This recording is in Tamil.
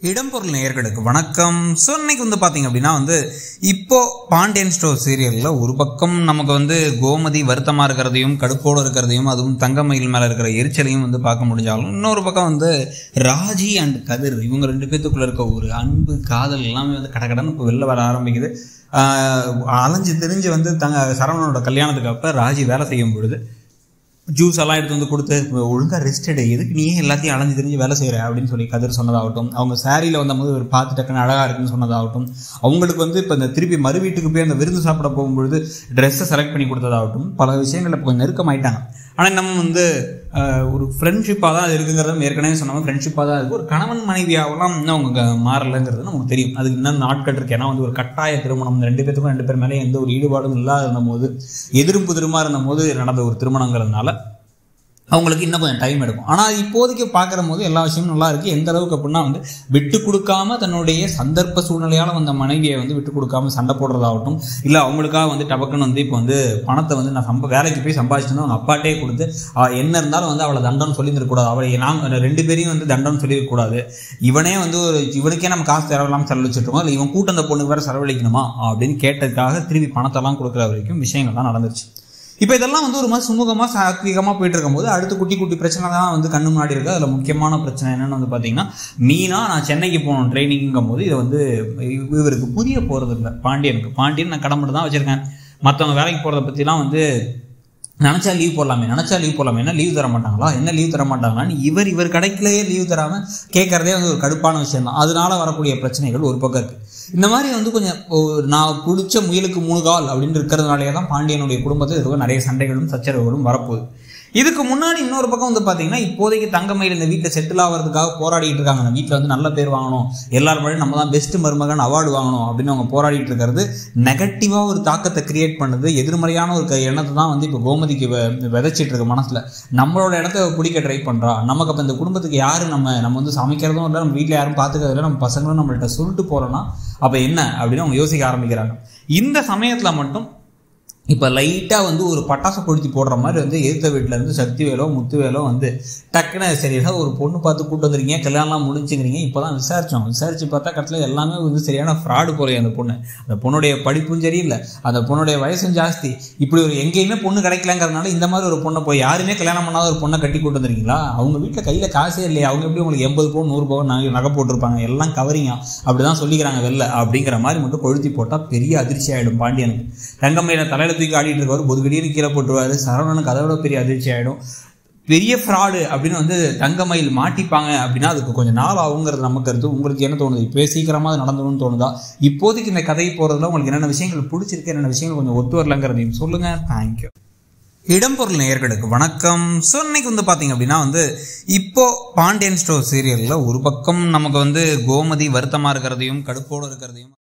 இடம்பொருள் நேயர்களுக்கு வணக்கம் ஸோ இன்னைக்கு வந்து பார்த்தீங்க அப்படின்னா வந்து இப்போ பாண்டியன் ஸ்டோர் சீரியலில் ஒரு பக்கம் நமக்கு வந்து கோமதி வருத்தமாக இருக்கிறதையும் கடுப்போடு இருக்கிறதையும் அதுவும் தங்கமயில் மேலே இருக்கிற எரிச்சலையும் வந்து பார்க்க முடிஞ்சாலும் இன்னொரு பக்கம் வந்து ராஜி அண்ட் கதிர் இவங்க ரெண்டு பேத்துக்குள்ள இருக்க ஒரு அன்பு காதல் எல்லாமே வந்து கடகடன்னு இப்போ வெளில வர ஆரம்பிக்குது ஆஹ் அலைஞ்சு தெரிஞ்சு வந்து தங்க சரவணனோட கல்யாணத்துக்கு அப்போ ராஜி வேலை செய்யும் பொழுது ஜூஸ் எல்லாம் எடுத்து வந்து கொடுத்து ஒழுங்காக ரெஸ்ட் எடு எதுக்கு நீ எல்லாத்தையும் அலைஞ்சு தெரிஞ்சு வேலை செய்கிற அப்படின்னு சொல்லி கதிர் சொன்னதாகட்டும் அவங்க சாரியில் வந்தபோது ஒரு பார்த்து டக்குன்னு அழகாக இருக்குன்னு சொன்னதாகட்டும் அவங்களுக்கு வந்து இப்போ இந்த திருப்பி மறு வீட்டுக்கு போய் அந்த விருந்து சாப்பிட போகும்பொழுது ட்ரெஸ்ஸை செலக்ட் பண்ணி கொடுத்ததாகட்டும் பல விஷயங்கள் இப்போ கொஞ்சம் நெருக்கமாயிட்டாங்க ஆனால் நம்ம வந்து ஆஹ், ஒரு ஃப்ரெண்ட்ஷிப்பாக தான் அது இருக்குங்கிறத ஏற்கனவே சொன்னாங்க ஃப்ரெண்ட்ஷிப்பாக தான் இருக்குது ஒரு கணவன் மனைவியாகலாம் இன்னும் அவங்க மாறலைங்கிறது நமக்கு தெரியும் அதுக்கு இன்னும் நாட்கள் இருக்கு ஏன்னா வந்து ஒரு கட்டாய திருமணம் இந்த ரெண்டு பேத்துக்கும் ரெண்டு பேர் மேலே எந்த ஒரு ஈடுபாடும் இல்லாத இருந்தபோது எதிரும் புதிருமா இருந்தபோது நடந்த ஒரு திருமணங்கிறதுனால அவங்களுக்கு இன்னும் கொஞ்சம் டைம் எடுக்கும் ஆனால் இப்போதைக்கு பார்க்குற போது எல்லா விஷயமும் நல்லா இருக்குது எந்த அளவுக்கு அப்படின்னா வந்து விட்டு கொடுக்காம தன்னுடைய சந்தர்ப்ப சூழ்நிலையால் வந்த மனைவியை வந்து விட்டு கொடுக்காம சண்டை போடுறதாகட்டும் இல்லை அவங்களுக்காக வந்து டபக்குன்னு வந்து இப்போ வந்து பணத்தை வந்து நான் சம்ப வேலைக்கு போய் சம்பாதிச்சிட்டு அவங்க அப்பாட்டே கொடுத்து அவ என்ன இருந்தாலும் வந்து அவளை தண்டனை சொல்லியிருந்துருக்கூடாது அவளை நாங்கள் ரெண்டு பேரையும் வந்து தண்டனை சொல்லியிருக்கக்கூடாது இவனே வந்து ஒரு இவனுக்கே நம்ம காசு தேவையில்லாமல் செலவழிச்சிட்ருக்கோம் இல்லை இவன் கூட்டம் அந்த பொண்ணுக்கு வேறு செலவழிக்கணுமா அப்படின்னு கேட்டதுக்காக திருப்பி பணத்தெல்லாம் கொடுக்குற வரைக்கும் விஷயங்கள்லாம் நடந்துருச்சு இப்போ இதெல்லாம் வந்து ஒரு மாதிரி சுமூகமாக சாத்வீகமாக போயிட்டு இருக்கும்போது அடுத்து குட்டி குட்டி பிரச்சனை தான் வந்து கண்ணு முன்னாடி இருக்குது அதில் முக்கியமான பிரச்சனை என்னன்னு வந்து பார்த்தீங்கன்னா மீனா நான் சென்னைக்கு போகணும் ட்ரைனிங்கும் போது இதை வந்து இவ- இவருக்கு புரிய போகிறது இல்லை பாண்டியனுக்கு பாண்டியன் நான் கடமை தான் வச்சுருக்கேன் மற்றவங்க வேலைக்கு போகிறத பற்றிலாம் வந்து நினச்சா லீவ் போடலாமே நினச்சா லீவ் போடலாமே என்ன லீவ் தர மாட்டாங்களா என்ன லீவ் தர மாட்டாங்களான்னு இவர் இவர் கடைக்கிலேயே லீவ் தராமல் கேட்குறதே வந்து ஒரு கடுப்பான விஷயம் தான் அதனால வரக்கூடிய பிரச்சனைகள் ஒரு பக்கம் இருக்குது இந்த மாதிரி வந்து கொஞ்சம் ஒரு நான் பிடிச்ச முயலுக்கு மூணு கால் அப்படின்னு இருக்கிறதுனாலே தான் பாண்டியனுடைய குடும்பத்தில் இதுவரை நிறைய சண்டைகளும் சச்சரவுகளும் வரப்போகுது இதுக்கு முன்னாடி இன்னொரு பக்கம் வந்து பார்த்தீங்கன்னா இப்போதைக்கு தங்கமயில் இந்த வீட்டில் செட்டில் ஆகிறதுக்காக போராடிட்டு இருக்காங்க அந்த வீட்டில் வந்து நல்ல பேர் வாங்கணும் எல்லாரும் முன்னாடி நம்ம தான் பெஸ்ட் மருமகன் அவார்டு வாங்கணும் அப்படின்னு அவங்க போராடிட்டு இருக்கிறது நெகட்டிவாக ஒரு தாக்கத்தை கிரியேட் பண்ணுது எதிர்மறையான ஒரு க- எண்ணத்தை தான் வந்து இப்போ கோமதிக்கு வெ- விதைச்சிட்டு இருக்கு மனசில் நம்மளோட இடத்த பிடிக்க ட்ரை பண்ணுறா நமக்கு அப்போ இந்த குடும்பத்துக்கு யார் நம்ம நம்ம வந்து சமைக்கிறதும் இல்லை நம்ம வீட்டில் யாரும் பார்த்துக்கிறது இல்லை நம்ம பசங்களும் நம்மள்ட்ட சொல்லிட்டு போகிறோன்னா அப்போ என்ன அப்படின்னு அவங்க யோசிக்க ஆரம்பிக்கிறாங்க இந்த சமயத்தில் மட்டும் இப்போ லைட்டாக வந்து ஒரு பட்டாசு கொளுத்தி போடுற மாதிரி வந்து எதிர்த்த வீட்டில் இருந்து சக்தி வேலோ முத்து வேலோ வந்து டக்குன்னு சரி ஏதாவது ஒரு பொண்ணு பார்த்து கூட்டு வந்துருக்கீங்க கல்யாணம்லாம் முடிஞ்சுங்கிறீங்க இப்போ தான் விசாரித்தோம் விசாரித்து பார்த்தா கட்டத்தில் எல்லாமே வந்து சரியான ஃப்ராடு போல அந்த பொண்ணு அந்த பொண்ணுடைய படிப்பும் சரியில்லை அந்த பொண்ணுடைய வயசும் ஜாஸ்தி இப்படி ஒரு எங்கேயுமே பொண்ணு கிடைக்கலங்கிறதுனால இந்த மாதிரி ஒரு பொண்ணை போய் யாருமே கல்யாணம் பண்ணாத ஒரு பொண்ணை கட்டி கூட்டு வந்துருக்கீங்களா அவங்க வீட்டில் கையில் காசே இல்லையா அவங்க எப்படி உங்களுக்கு எண்பது பவுன் நூறு பவுன் நகை நகை போட்டிருப்பாங்க எல்லாம் கவரிங்க அப்படி தான் சொல்லிக்கிறாங்க வெளில அப்படிங்கிற மாதிரி மட்டும் கொளுத்தி போட்டால் பெரிய அதிர்ச்சி ஆகிடும் பாண்டியனுக்கு தங்கமையில தலையில தூக்கி ஆடிட்டு இருக்கவர் பொதுக்கடின்னு கீழே போட்டுருவாரு சரவணனுக்கு அதை விட பெரிய அதிர்ச்சி ஆகிடும் பெரிய ஃப்ராடு அப்படின்னு வந்து தங்கமயில் மாட்டிப்பாங்க அப்படின்னா அதுக்கு கொஞ்சம் நாள் ஆகுங்கிறது நம்ம கருத்து உங்களுக்கு என்ன தோணுது இப்போ சீக்கிரமாக அது நடந்துணும்னு தோணுதா இப்போதைக்கு இந்த கதை போகிறதுல உங்களுக்கு என்னென்ன விஷயங்கள் பிடிச்சிருக்கு என்னென்ன விஷயங்கள் கொஞ்சம் ஒத்து வரலங்கிறதையும் சொல்லுங்கள் தேங்க்யூ இடம்பொருள் நேயர்களுக்கு வணக்கம் ஸோ இன்னைக்கு வந்து பார்த்தீங்க அப்படின்னா வந்து இப்போ பாண்டியன் ஸ்டோர் சீரியலில் ஒரு பக்கம் நமக்கு வந்து கோமதி வருத்தமாக இருக்கிறதையும் கடுப்போடு இருக்கிறதையும்